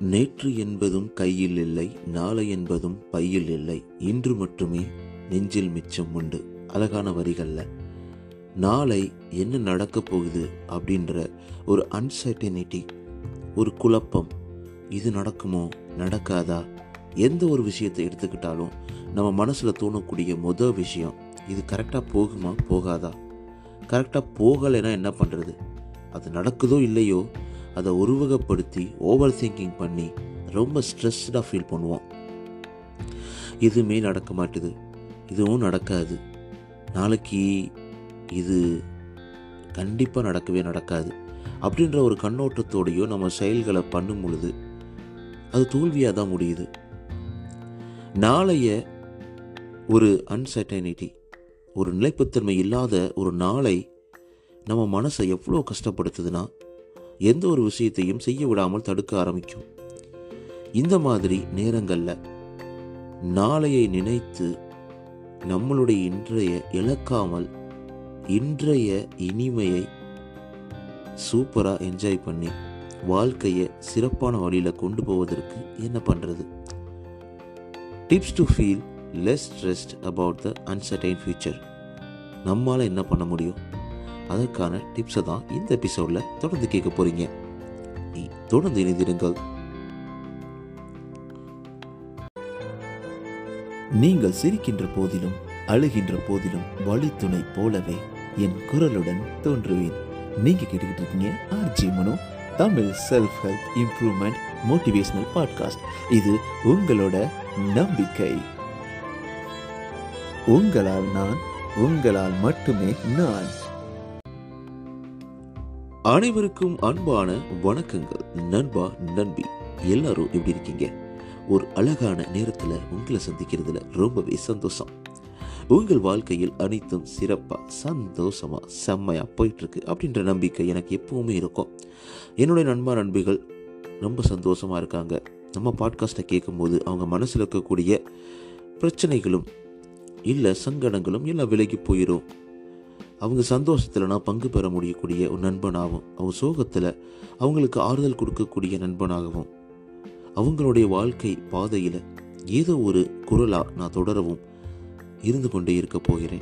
நேற்று என்பதும் கையில் இல்லை நாளை என்பதும் பையில் இல்லை இன்று மட்டுமே நெஞ்சில் மிச்சம் உண்டு அழகான வரிகள்ல நாளை என்ன நடக்கப் போகுது அப்படின்ற ஒரு அன்சர்டனிட்டி ஒரு குழப்பம் இது நடக்குமோ நடக்காதா எந்த ஒரு விஷயத்தை எடுத்துக்கிட்டாலும் நம்ம மனசில் தோணக்கூடிய முத விஷயம் இது கரெக்டாக போகுமா போகாதா கரெக்டாக போகலைன்னா என்ன பண்ணுறது அது நடக்குதோ இல்லையோ அதை உருவகப்படுத்தி ஓவர் திங்கிங் பண்ணி ரொம்ப ஸ்ட்ரெஸ்டாக ஃபீல் பண்ணுவோம் எதுவுமே நடக்க மாட்டுது இதுவும் நடக்காது நாளைக்கு இது கண்டிப்பாக நடக்கவே நடக்காது அப்படின்ற ஒரு கண்ணோட்டத்தோடையோ நம்ம செயல்களை பண்ணும் பொழுது அது தோல்வியாக தான் முடியுது நாளைய ஒரு அன்சர்டனிட்டி ஒரு நிலைப்புத்தன்மை இல்லாத ஒரு நாளை நம்ம மனசை எவ்வளோ கஷ்டப்படுத்துதுன்னா எந்த ஒரு விஷயத்தையும் செய்ய விடாமல் தடுக்க ஆரம்பிக்கும் இந்த மாதிரி நேரங்களில் நாளையை நினைத்து நம்மளுடைய இன்றைய இழக்காமல் இன்றைய இனிமையை சூப்பராக என்ஜாய் பண்ணி வாழ்க்கையை சிறப்பான வழியில் கொண்டு போவதற்கு என்ன பண்ணுறது tips to feel less stressed about the uncertain future நம்மால் என்ன பண்ண முடியும் அதற்கான டிப்ஸை தான் இந்த எபிசோடில் தொடர்ந்து கேட்க போகிறீங்க தொடர்ந்து இணைந்திருங்கள் நீங்கள் சிரிக்கின்ற போதிலும் அழுகின்ற போதிலும் வழித்துணை போலவே என் குரலுடன் தோன்றுவேன் நீங்க கேட்டுக்கிட்டு இருக்கீங்க RJ Mano Tamil self help improvement motivational podcast இது உங்களோட நம்பிக்கை உங்களால் நான் உங்களால் மட்டுமே நான் அனைவருக்கும் அன்பான வணக்கங்கள் நண்பா நண்பி எல்லாரும் எப்படி இருக்கீங்க ஒரு அழகான நேரத்தில் உங்களை சந்திக்கிறதுல ரொம்பவே சந்தோஷம் உங்கள் வாழ்க்கையில் அனைத்தும் சிறப்பாக சந்தோஷமாக செம்மையாக போயிட்டுருக்கு அப்படின்ற நம்பிக்கை எனக்கு எப்பவுமே இருக்கும் என்னுடைய நண்பா நண்பிகள் ரொம்ப சந்தோஷமாக இருக்காங்க நம்ம பாட்காஸ்ட்டை கேட்கும்போது அவங்க மனசில் இருக்கக்கூடிய பிரச்சனைகளும் இல்லை சங்கடங்களும் எல்லாம் விலகி போயிடும் அவங்க சந்தோஷத்தில் நான் பங்கு பெற முடியக்கூடிய ஒரு நண்பனாகவும் அவங்க சோகத்தில் அவங்களுக்கு ஆறுதல் கொடுக்கக்கூடிய நண்பனாகவும் அவங்களுடைய வாழ்க்கை பாதையில் ஏதோ ஒரு குரலாக நான் தொடரவும் இருந்து கொண்டே இருக்க போகிறேன்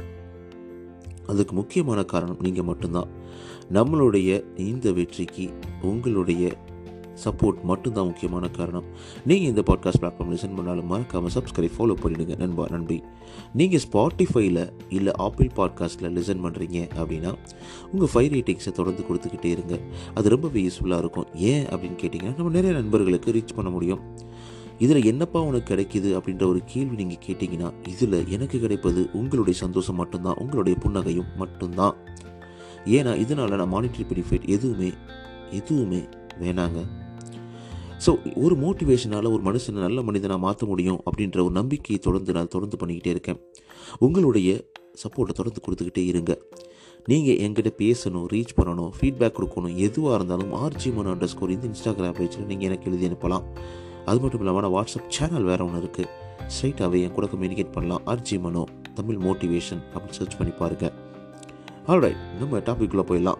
அதுக்கு முக்கியமான காரணம் நீங்கள் மட்டும்தான் நம்மளுடைய இந்த வெற்றிக்கு உங்களுடைய சப்போர்ட் மட்டும்தான் முக்கியமான காரணம் நீங்கள் இந்த பாட்காஸ்ட் பிளாட்ஃபார்ம் லிசன் பண்ணாலும் மறக்காமல் சப்ஸ்கிரைப் ஃபாலோ பண்ணிடுங்க நண்பா நண்பி நீங்கள் ஸ்பாட்டிஃபைல இல்லை ஆப்பிள் பாட்காஸ்ட்டில் லிசன் பண்ணுறீங்க அப்படின்னா உங்கள் ஃபைவ் ரேட்டிங்ஸை தொடர்ந்து கொடுத்துக்கிட்டே இருங்க அது ரொம்பவே யூஸ்ஃபுல்லாக இருக்கும் ஏன் அப்படின்னு கேட்டிங்கன்னா நம்ம நிறைய நண்பர்களுக்கு ரீச் பண்ண முடியும் இதில் என்னப்பா உனக்கு கிடைக்குது அப்படின்ற ஒரு கேள்வி நீங்கள் கேட்டிங்கன்னா இதில் எனக்கு கிடைப்பது உங்களுடைய சந்தோஷம் மட்டும்தான் உங்களுடைய புன்னகையும் மட்டும்தான் ஏன்னா இதனால் நான் மானிட்டரி பெனிஃபிட் எதுவுமே எதுவுமே வேணாங்க ஸோ ஒரு மோட்டிவேஷனால் ஒரு மனுஷனை நல்ல மனிதனாக மாற்ற முடியும் அப்படின்ற ஒரு நம்பிக்கையை தொடர்ந்து நான் தொடர்ந்து பண்ணிக்கிட்டே இருக்கேன் உங்களுடைய சப்போர்ட்டை தொடர்ந்து கொடுத்துக்கிட்டே இருங்க நீங்கள் என்கிட்ட பேசணும் ரீச் பண்ணணும் ஃபீட்பேக் கொடுக்கணும் எதுவாக இருந்தாலும் ஆர்ஜி மனோ அண்டர் ஸ்கோர் இந்த இன்ஸ்டாகிராம் பேஜில் நீங்கள் எனக்கு எழுதி அனுப்பலாம் அது மட்டும் இல்லாமல் நான் வாட்ஸ்அப் சேனல் வேறு ஒன்று இருக்குது ஸ்ட்ரைட்டாகவே என் கூட கம்யூனிகேட் பண்ணலாம் ஆர்ஜி மனோ தமிழ் மோட்டிவேஷன் அப்படின்னு சர்ச் பண்ணி பாருங்கள் ஆல்ரைட் நம்ம டாபிக்குள்ளே போயிடலாம்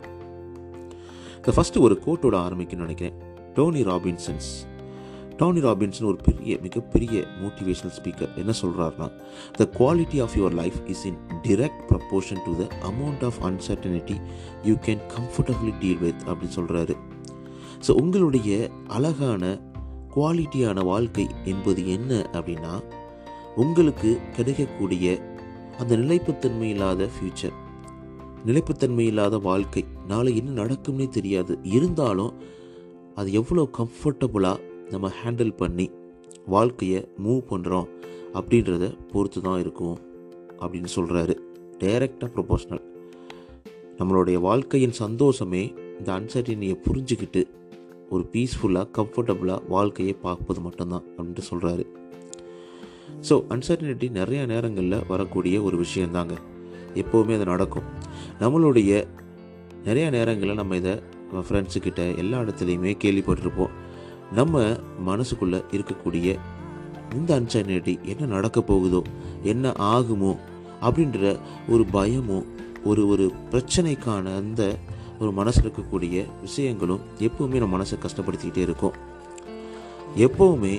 இந்த ஃபஸ்ட்டு ஒரு கோட்டோட ஆரம்பிக்கணும்னு நினைக்கிறேன் டோனி ராபின்சன்ஸ் டோனி ராபின்சன் ஒரு பெரிய மிகப்பெரிய மோட்டிவேஷனல் ஸ்பீக்கர் என்ன சொல்கிறாருன்னா the quality of your life is in direct proportion to the amount of uncertainty you can comfortably deal with அப்படின்னு சொல்கிறாரு ஸோ உங்களுடைய அழகான குவாலிட்டியான வாழ்க்கை என்பது என்ன அப்படின்னா உங்களுக்கு கிடைக்கக்கூடிய அந்த நிலைப்புத்தன்மை இல்லாத ஃப்யூச்சர் நிலைப்புத்தன்மை இல்லாத வாழ்க்கை நாளை என்ன நடக்கும்னே தெரியாது இருந்தாலும் அது எவ்வளோ கம்ஃபர்டபுளாக நம்ம ஹேண்டில் பண்ணி வாழ்க்கையை மூவ் பண்ணுறோம் அப்படின்றத பொறுத்து தான் இருக்கும் அப்படின்னு சொல்கிறாரு டைரக்டாக ப்ரொபோஷனல் நம்மளுடைய வாழ்க்கையின் சந்தோஷமே இந்த அன்சர்டினியை புரிஞ்சுக்கிட்டு ஒரு பீஸ்ஃபுல்லாக கம்ஃபர்டபுளாக வாழ்க்கையை பார்ப்பது மட்டும்தான் அப்படின்ட்டு சொல்கிறாரு ஸோ அன்சர்டினிட்டி நிறைய நேரங்களில் வரக்கூடிய ஒரு விஷயந்தாங்க எப்போவுமே அது நடக்கும் நம்மளுடைய நிறைய நேரங்களில் நம்ம இதை நம்ம ஃப்ரெண்ட்ஸுக்கிட்ட எல்லா இடத்துலையுமே கேள்விப்பட்டிருப்போம் நம்ம மனசுக்குள்ளே இருக்கக்கூடிய இந்த அன்சர்டினிட்டி என்ன நடக்க போகுதோ என்ன ஆகுமோ அப்படின்ற ஒரு பயமோ ஒரு ஒரு பிரச்சனைக்கான அந்த ஒரு மனசில் இருக்கக்கூடிய விஷயங்களும் எப்பவுமே நம்ம மனசை கஷ்டப்படுத்திக்கிட்டே இருக்கும் எப்போவுமே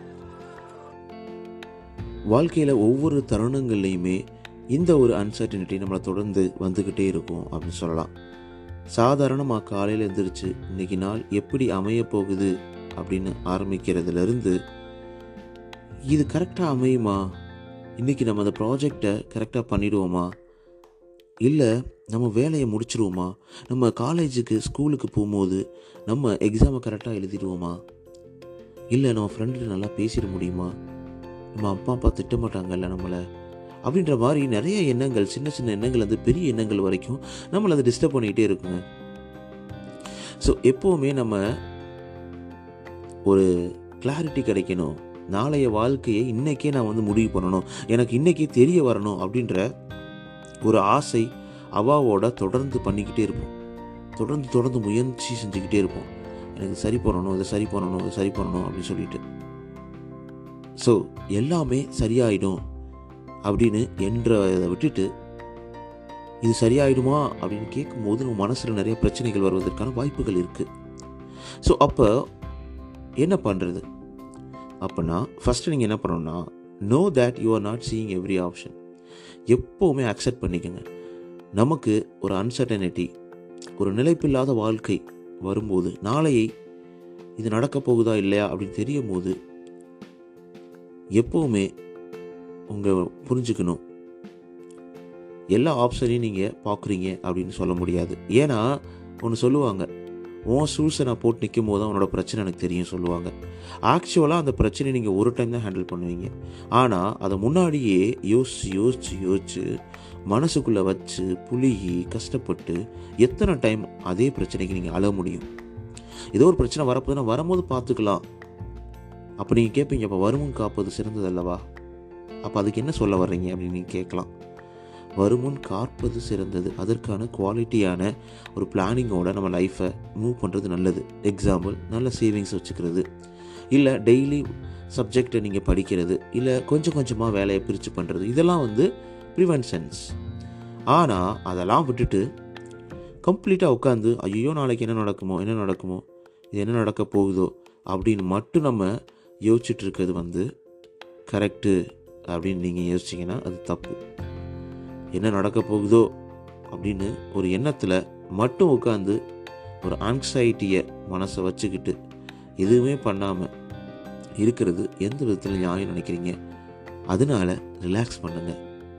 வாழ்க்கையில் ஒவ்வொரு தருணங்கள்லையுமே இந்த ஒரு அன்சர்டினிட்டி நம்மளை தொடர்ந்து வந்துக்கிட்டே இருக்கும் அப்படின்னு சொல்லலாம் சாதாரணமாக காலையில் எழுந்திரிச்சு இன்னைக்கு நாள் எப்படி அமைய போகுது அப்படின்னு ஆரம்பிக்கிறதுலேருந்து இது கரெக்டாக அமையுமா இன்றைக்கி நம்ம அந்த ப்ராஜெக்டை கரெக்டாக பண்ணிடுவோமா இல்லை நம்ம வேலையை முடிச்சிருவோமா நம்ம காலேஜுக்கு ஸ்கூலுக்கு போகும்போது நம்ம எக்ஸாமை கரெக்டாக எழுதிடுவோமா இல்லை நம்ம ஃப்ரெண்டு நல்லா பேசிட முடியுமா நம்ம அப்பா அப்பா திட்டமாட்டாங்கல்ல நம்மளை அப்படின்ற மாதிரி நிறைய எண்ணங்கள் சின்ன சின்ன எண்ணங்கள் வந்து பெரிய எண்ணங்கள் வரைக்கும் நம்மளை அதை டிஸ்டர்ப் பண்ணிக்கிட்டே இருக்குங்க ஸோ எப்போவுமே நம்ம ஒரு கிளாரிட்டி கிடைக்கணும் நாளைய வாழ்க்கையை இன்றைக்கே நான் வந்து முடிவு பண்ணணும் எனக்கு இன்றைக்கே தெரிய வரணும் அப்படின்ற ஒரு ஆசை அவாவோட தொடர்ந்து பண்ணிக்கிட்டே இருப்போம் தொடர்ந்து தொடர்ந்து முயற்சி செஞ்சுக்கிட்டே இருப்போம் எனக்கு சரி பண்ணணும் இதை சரி பண்ணணும் இதை சரி பண்ணணும் அப்படின்னு சொல்லிட்டு ஸோ எல்லாமே சரியாயிடும் அப்படின்னு என்றதை விட்டுட்டு இது சரியாயிடுமா அப்படின்னு கேட்கும்போது நம்ம மனசில் நிறைய பிரச்சனைகள் வருவதற்கான வாய்ப்புகள் இருக்குது ஸோ அப்போ என்ன பண்ணுறது அப்போனா ஃபஸ்ட்டு நீங்கள் என்ன பண்ணணும்னா know that you are not seeing every option எப்போவுமே அக்செப்ட் பண்ணிக்கோங்க நமக்கு ஒரு அன்சர்டனிட்டி ஒரு நிலைப்பில்லாத வாழ்க்கை வரும்போது நாளையை இது நடக்கப் போகுதா இல்லையா அப்படின்னு தெரியும் போது எப்போவுமே உங்கள் புரிஞ்சுக்கணும் எல்லா ஆப்ஷனையும் நீங்கள் பார்க்குறீங்க அப்படின்னு சொல்ல முடியாது ஏன்னா ஒன்று சொல்லுவாங்க உன் ஷூஸை நான் போட்டு நிற்கும் போது தான் உன்னோட பிரச்சனை எனக்கு தெரியும் சொல்லுவாங்க ஆக்சுவலாக அந்த பிரச்சனையை நீங்கள் ஒரு டைம் தான் ஹேண்டில் பண்ணுவீங்க ஆனால் அதை முன்னாடியே யோசிச்சு யோசிச்சு யோசிச்சு மனசுக்குள்ளே வச்சு புளிகி கஷ்டப்பட்டு எத்தனை டைம் அதே பிரச்சனைக்கு நீங்கள் அழ முடியும் ஏதோ ஒரு பிரச்சனை வரப்போதுன்னா வரும்போது பார்த்துக்கலாம் அப்போ நீங்கள் கேட்பீங்க அப்போ வருமுன் காப்பது சிறந்தது அல்லவா அப்போ அதுக்கு என்ன சொல்ல வர்றீங்க அப்படின்னு நீங்கள் கேட்கலாம் வருமுன் காப்பது சிறந்தது அதற்கான குவாலிட்டியான ஒரு பிளானிங்கோட நம்ம லைஃப்பை மூவ் பண்ணுறது நல்லது எக்ஸாம்பிள் நல்ல சேவிங்ஸ் வச்சுக்கிறது இல்லை டெய்லி சப்ஜெக்டை நீங்கள் படிக்கிறது இல்லை கொஞ்சம் கொஞ்சமாக வேலையை பிரித்து பண்ணுறது இதெல்லாம் வந்து ப்ரிவென்ஷன்ஸ் ஆனால் அதெல்லாம் விட்டுட்டு கம்ப்ளீட்டாக உட்காந்து ஐயோ நாளைக்கு என்ன நடக்குமோ என்ன நடக்குமோ இது என்ன நடக்க போகுதோ அப்படின்னு மட்டும் நம்ம யோசிச்சுட்டு இருக்கிறது வந்து கரெக்டு அப்படின்னு நீங்கள் யோசிச்சிங்கன்னா அது தப்பு என்ன நடக்க போகுதோ அப்படின்னு ஒரு எண்ணத்தில் மட்டும் உட்காந்து ஒரு ஆங்ஸைட்டியை மனசை வச்சுக்கிட்டு எதுவுமே பண்ணாமல் இருக்கிறது எந்த விதத்தில் நியாயம் நினைக்கிறீங்க அதனால ரிலாக்ஸ் பண்ணுங்கள்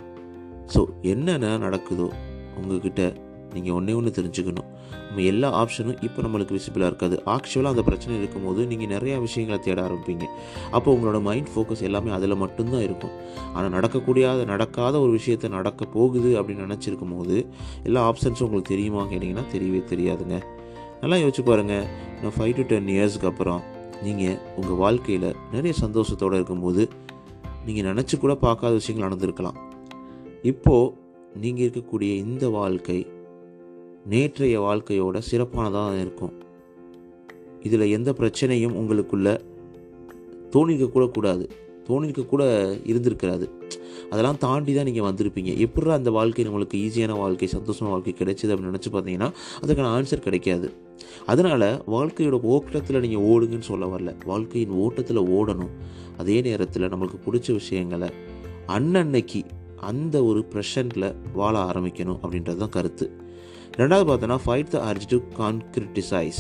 ஸோ என்னென்ன நடக்குதோ உங்ககிட்ட நீங்கள் ஒன்றே ஒன்று தெரிஞ்சுக்கணும் நம்ம எல்லா ஆப்ஷனும் இப்போ நம்மளுக்கு விசிபிளாக இருக்காது ஆக்சுவலாக அந்த பிரச்சனை இருக்கும்போது நீங்கள் நிறையா விஷயங்களை தேட ஆரம்பிப்பீங்க அப்போ உங்களோட மைண்ட் ஃபோக்கஸ் எல்லாமே அதில் மட்டும்தான் இருக்கும் ஆனால் நடக்கக்கூடியாத நடக்காத ஒரு விஷயத்தை நடக்க போகுது அப்படின்னு நினச்சிருக்கும் போது எல்லா ஆப்ஷன்ஸும் உங்களுக்கு தெரியுமா கேட்டிங்கன்னா தெரியவே தெரியாதுங்க நல்லா யோசிச்சு பாருங்கள் இன்னும் ஃபைவ் டு டென் இயர்ஸ்க்கு அப்புறம் நீங்கள் உங்கள் வாழ்க்கையில் நிறைய சந்தோஷத்தோடு இருக்கும்போது நீங்கள் நினச்சி கூட பார்க்காத விஷயங்கள் நடந்திருக்கலாம் இப்போது நீங்கள் இருக்கக்கூடிய இந்த வாழ்க்கை நேற்றைய வாழ்க்கையோட சிறப்பானதாக இருக்கும் இதில் எந்த பிரச்சனையும் உங்களுக்குள்ள தோணிருக்க கூட கூடாது தோணிருக்க கூட இருந்திருக்கிறாது அதெல்லாம் தாண்டி தான் நீங்கள் வந்திருப்பீங்க எப்படி அந்த வாழ்க்கை நம்மளுக்கு ஈஸியான வாழ்க்கை சந்தோஷமான வாழ்க்கை கிடைச்சிது அப்படின்னு நினச்சி பார்த்தீங்கன்னா அதுக்கான ஆன்சர் கிடைக்காது அதனால் வாழ்க்கையோட ஓட்டத்தில் நீங்கள் ஓடுங்கன்னு சொல்ல வரல வாழ்க்கையின் ஓட்டத்தில் ஓடணும் அதே நேரத்தில் நம்மளுக்கு பிடிச்ச விஷயங்களை அன்னன்னைக்கு அந்த ஒரு ப்ரெஷனில் வாழ ஆரம்பிக்கணும் அப்படின்றது தான் கருத்து ரெண்டாவது பார்த்தோன்னா fight the urge to concretize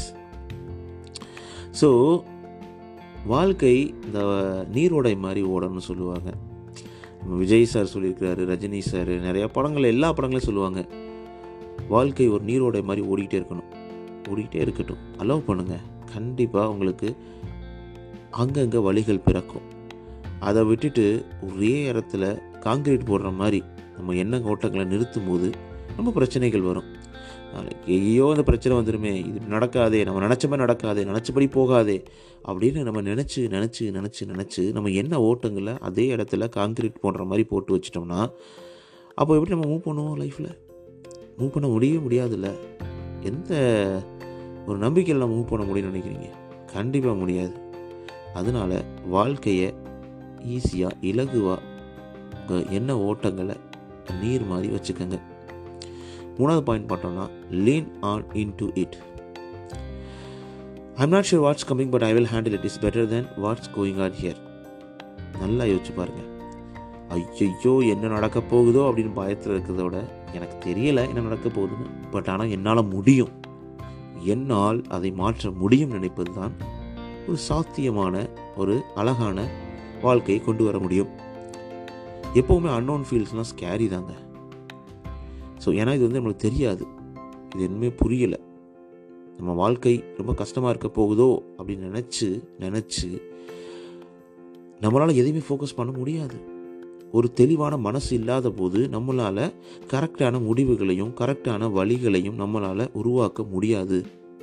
so வாழ்க்கை இந்த நீரோடை மாதிரி ஓடணும்னு சொல்லுவாங்க நம்ம விஜய் சார் சொல்லியிருக்கிறாரு ரஜினி சார் நிறையா படங்கள் எல்லா படங்களையும் சொல்லுவாங்க வாழ்க்கை ஒரு நீரோடை மாதிரி ஓடிக்கிட்டே இருக்கணும் ஓடிக்கிட்டே இருக்கட்டும் அலோவ் பண்ணுங்கள் கண்டிப்பாக உங்களுக்கு அங்கங்கே வழிகள் பிறக்கும் அதை விட்டுட்டு ஒரே இடத்துல காங்கிரீட் போடுற மாதிரி நம்ம எண்ண ஓட்டங்களை நிறுத்தும் போது நம்ம பிரச்சனைகள் வரும் நாளைக்கு ஐயோ அந்த பிரச்சனை வந்துடுமே இது நடக்காதே நம்ம நினச்ச மாதிரி நடக்காதே நினச்சபடி போகாதே அப்படின்னு நம்ம நினச்சி நினச்சி நினச்சி நினச்சி நம்ம என்ன ஓட்டங்களை அதே இடத்துல காங்கிரீட் போடுற மாதிரி போட்டு வச்சிட்டோம்னா அப்போ எப்படி நம்ம மூவ் பண்ணுவோம் லைஃப்பில் மூவ் பண்ண முடியவே முடியாதுல்ல எந்த ஒரு நம்பிக்கையில் நம்ம மூவ் பண்ண முடியும்னு நினைக்கிறீங்க கண்டிப்பாக முடியாது அதனால் வாழ்க்கையை ஈஸியாக இலகுவாக உங்கள் எண்ண ஓட்டங்களை நீர் மாதிரி வச்சுக்கோங்க மூணாவது பாயிண்ட் பார்த்தோம்னா lean on into it I'm not sure what's coming but I will handle it is better than what's going on here நல்லா யோசிச்சு பாருங்க ஐயையோ என்ன நடக்க போகுதோ அப்படின்னு பயத்தில் இருக்கிறத விட எனக்கு தெரியல என்ன நடக்க போகுதுன்னு பட் ஆனால் என்னால் முடியும் என்னால் அதை மாற்ற முடியும் நினைப்பது தான் ஒரு சாத்தியமான ஒரு அழகான வாழ்க்கையை கொண்டு வர முடியும் எப்போவுமே அன்னோன் ஃபீல்ஸ்லாம் ஸ்கேரி தாங்க ஸோ ஏன்னா இது வந்து நம்மளுக்கு தெரியாது இது எதுவுமே புரியலை நம்ம வாழ்க்கை ரொம்ப கஷ்டமாக இருக்க போகுதோ அப்படின்னு நினச்சி நினச்சி நம்மளால் எதையுமே ஃபோக்கஸ் பண்ண முடியாது ஒரு தெளிவான மனசு இல்லாத போது நம்மளால் கரெக்டான முடிவுகளையும் கரெக்டான வழிகளையும் நம்மளால் உருவாக்க முடியாது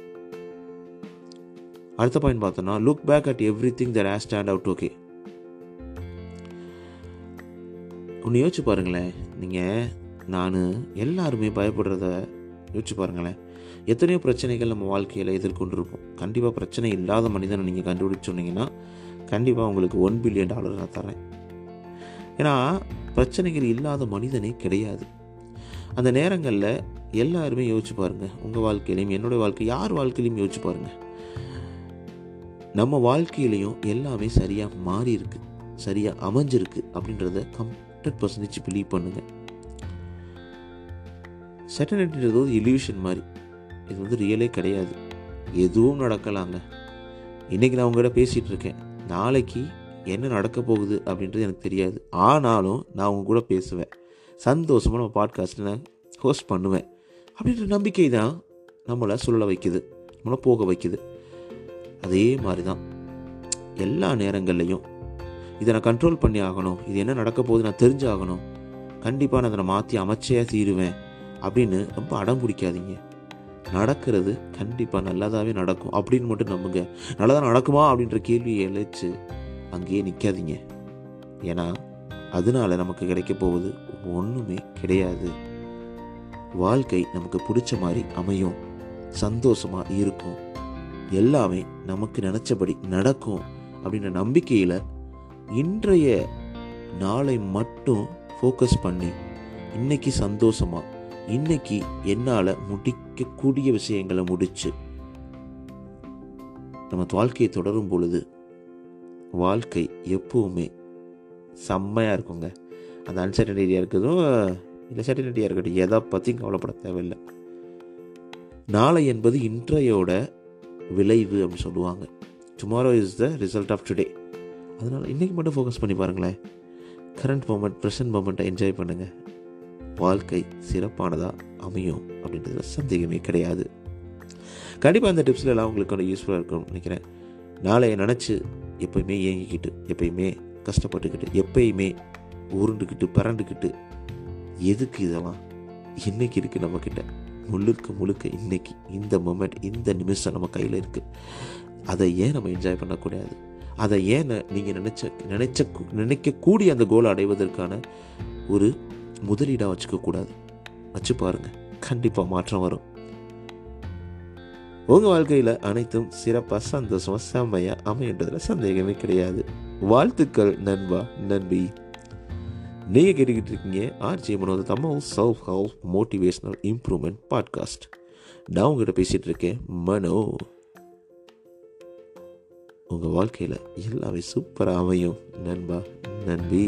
அடுத்த பாயிண்ட் பார்த்தோன்னா look back at everything that has stand out okay ஒன்று யோசிச்சு பாருங்களேன் நீங்கள் நான் எல்லாருமே பயப்படுறத யோசிச்சு பாருங்களேன் எத்தனையோ பிரச்சனைகள் நம்ம வாழ்க்கையில் எதிர்கொண்டிருப்போம் கண்டிப்பாக பிரச்சனை இல்லாத மனிதனை நீங்கள் கண்டுபிடிச்சு சொன்னீங்கன்னா கண்டிப்பாக உங்களுக்கு ஒன் பில்லியன் டாலர் நான் தரேன் ஏன்னா பிரச்சனைகள் இல்லாத மனிதனே கிடையாது அந்த நேரங்களில் எல்லாருமே யோசிச்சு பாருங்கள் உங்கள் வாழ்க்கையிலையும் என்னுடைய வாழ்க்கை யார் வாழ்க்கையிலையும் யோசிச்சு பாருங்கள் நம்ம வாழ்க்கையிலையும் எல்லாமே சரியாக மாறி இருக்கு சரியாக அமைஞ்சிருக்கு அப்படின்றத ஹண்ட்ரட் பர்சன்டேஜ் பிலீவ் பண்ணுங்கள் செட்டனிட்டின்றது ஒரு இல்யூஷன் மாதிரி இது வந்து ரியலே கிடையாது எதுவும் நடக்கலாங்க இன்றைக்கி நான் உங்கள்கிட்ட பேசிகிட்டு இருக்கேன் நாளைக்கு என்ன நடக்க போகுது அப்படின்றது எனக்கு தெரியாது ஆனாலும் நான் உங்க கூட பேசுவேன் சந்தோஷமாக நம்ம பாட்காஸ்ட்டில் நான் ஹோஸ்ட் பண்ணுவேன் அப்படின்ற நம்பிக்கை தான் நம்மளை சொல்ல வைக்குது நம்மளை போக வைக்குது அதே மாதிரி தான் எல்லா நேரங்கள்லையும் இதை நான் கண்ட்ரோல் பண்ணி ஆகணும் இது என்ன நடக்க போகுது நான் தெரிஞ்சாகணும் கண்டிப்பாக நான் அதை மாற்றி அமைச்சே தீருவேன் அப்படின்னு ரொம்ப அடம் பிடிக்காதீங்க நடக்கிறது கண்டிப்பாக நல்லதாகவே நடக்கும் அப்படின்னு மட்டும் நம்புங்க நல்லதாக நடக்குமா அப்படின்ற கேள்வியை எழுச்சு அங்கேயே நிற்காதீங்க ஏன்னா அதனால நமக்கு கிடைக்க போவது ஒன்றுமே கிடையாது வாழ்க்கை நமக்கு பிடிச்ச மாதிரி அமையும் சந்தோஷமாக இருக்கும் எல்லாமே நமக்கு நினச்சபடி நடக்கும் அப்படின்ற நம்பிக்கையில் இன்றைய நாளை மட்டும் ஃபோக்கஸ் பண்ணி இன்னைக்கு சந்தோஷமாக இன்னைக்கு என்னால் முடிக்கக்கூடிய விஷயங்களை முடித்து நம்ம வாழ்க்கையை தொடரும் பொழுது வாழ்க்கை எப்பவுமே செம்மையாக இருக்குங்க அந்த அன்சர்டனிட்டியாக இருக்கட்டும் இல்லை சர்டனிட்டியாக இருக்கட்டும் எதை பற்றியும் கவலைப்பட தேவையில்லை நாளை என்பது இன்றையோட விளைவு அப்படின்னு சொல்லுவாங்க tomorrow is the result of today அதனால் இன்றைக்கி மட்டும் ஃபோக்கஸ் பண்ணி பாருங்களேன் கரண்ட் மூமெண்ட் ப்ரெசன்ட் மூமெண்ட்டை என்ஜாய் பண்ணுங்கள் வாழ்க்கை சிறப்பானதாக அமையும் அப்படின்றதுல சந்தேகமே கிடையாது கண்டிப்பாக அந்த டிப்ஸில் எல்லாம் உங்களுக்கு யூஸ்ஃபுல்லாக இருக்கும்னு நினைக்கிறேன் நாளைய நினச்சி எப்பயுமே ஏங்கிக்கிட்டு எப்பயுமே கஷ்டப்பட்டுக்கிட்டு எப்பயுமே உருண்டுக்கிட்டு பரண்டுக்கிட்டு எதுக்கு இதெல்லாம் இன்னைக்கு இருக்குது நம்மக்கிட்ட முழுக்க முழுக்க இன்னைக்கு இந்த மொமெண்ட் இந்த நிமிஷம் நம்ம கையில் இருக்குது அதை ஏன் நம்ம என்ஜாய் பண்ணக்கூடாது அதை ஏன் நீங்கள் நினச்ச நினைச்ச நினைக்கக்கூடிய அந்த கோலை அடைவதற்கான ஒரு முதலீடாக வச்சுக்கக்கூடாது வச்சு பாருங்கள் கண்டிப்பாக மாற்றம் வரும் உங்கள் வாழ்க்கையில் அனைத்தும் சிறப்பாக சந்தோஷமாக செம்மையாக அமையன்றதில் சந்தேகமே கிடையாது வாழ்த்துக்கள் நண்பா நண்பி நீங்கள் கேட்டுக்கிட்டு இருக்கீங்க ஆர்ஜி மனோத Tamil self help motivational improvement podcast நான் உங்கள்கிட்ட பேசிகிட்டு இருக்கேன் மனோ உங்கள் வாழ்க்கையில் எல்லாமே சூப்பராக அமையும் நண்பா நண்பி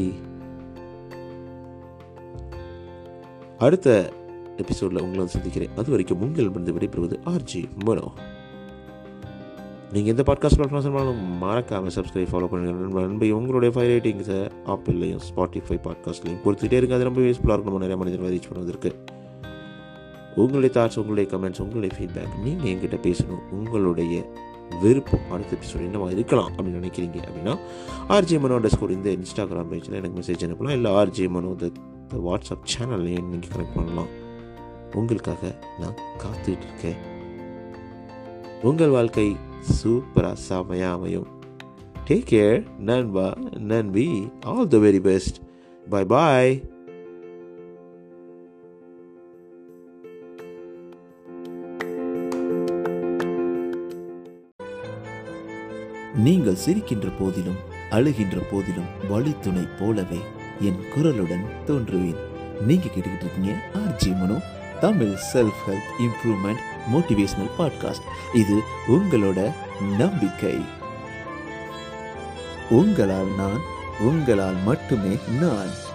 அடுத்த எபிசோடில் உங்களை வந்து சந்திக்கிறேன் அது வரைக்கும் உங்கள் வந்து விடைபெறுவது ஆர்ஜி மனோ நீங்கள் எந்த பாட்காஸ்ட் பிளாட்ஃபார்ம் சொன்னாலும் மறக்காமல் சப்ஸ்கிரைப் ஃபாலோ பண்ணுங்கள் நண்பை உங்களுடைய ஃபைவ் ரேட்டிங்ஸை ஆப்பிள்லையும் ஸ்பாட்டிஃபை பாட்காஸ்ட்லையும் கொடுத்துட்டே இருக்குது அது ரொம்ப யூஸ்ஃபுல்லாக இருக்கும் நிறைய மனிதர்கள் ரீச் பண்ணுவதற்கு உங்களுடைய தாட்ஸ் உங்களுடைய கமெண்ட்ஸ் உங்களுடைய ஃபீட்பேக் நீங்கள் என்கிட்ட பேசணும் உங்களுடைய விருப்பம் அடுத்த எபிசோட் என்னவா இருக்கலாம் அப்படின்னு நினைக்கிறீங்க அப்படின்னா ஆர்ஜே மனோ ஸ்கூல் இந்த இன்ஸ்டாகிராம் பேஜில் எனக்கு மெசேஜ் அனுப்பலாம் இல்லை ஆர்ஜே மனோ த வாட்ஸ்அப் சேனல்லையும் நீங்கள் கனெக்ட் பண்ணலாம் உங்களுக்காக நான் காத்துட்டு இருக்கேன் உங்கள் வாழ்க்கை சூப்பராக செமையாக அமையும் டேக் கேர் நண்பா நன்பி all the very best bye bye நீங்கள் சிரிக்கின்ற போதிலும் அழுகின்ற போதிலும் வழித்துணை போலவே என் குரலுடன் தோன்றுவேன் நீங்க கேட்டுக்கிட்டு இருக்கீங்க RJ Mano Tamil self help improvement motivational podcast இது உங்களோட நம்பிக்கை உங்களால் நான் உங்களால் மட்டுமே நான்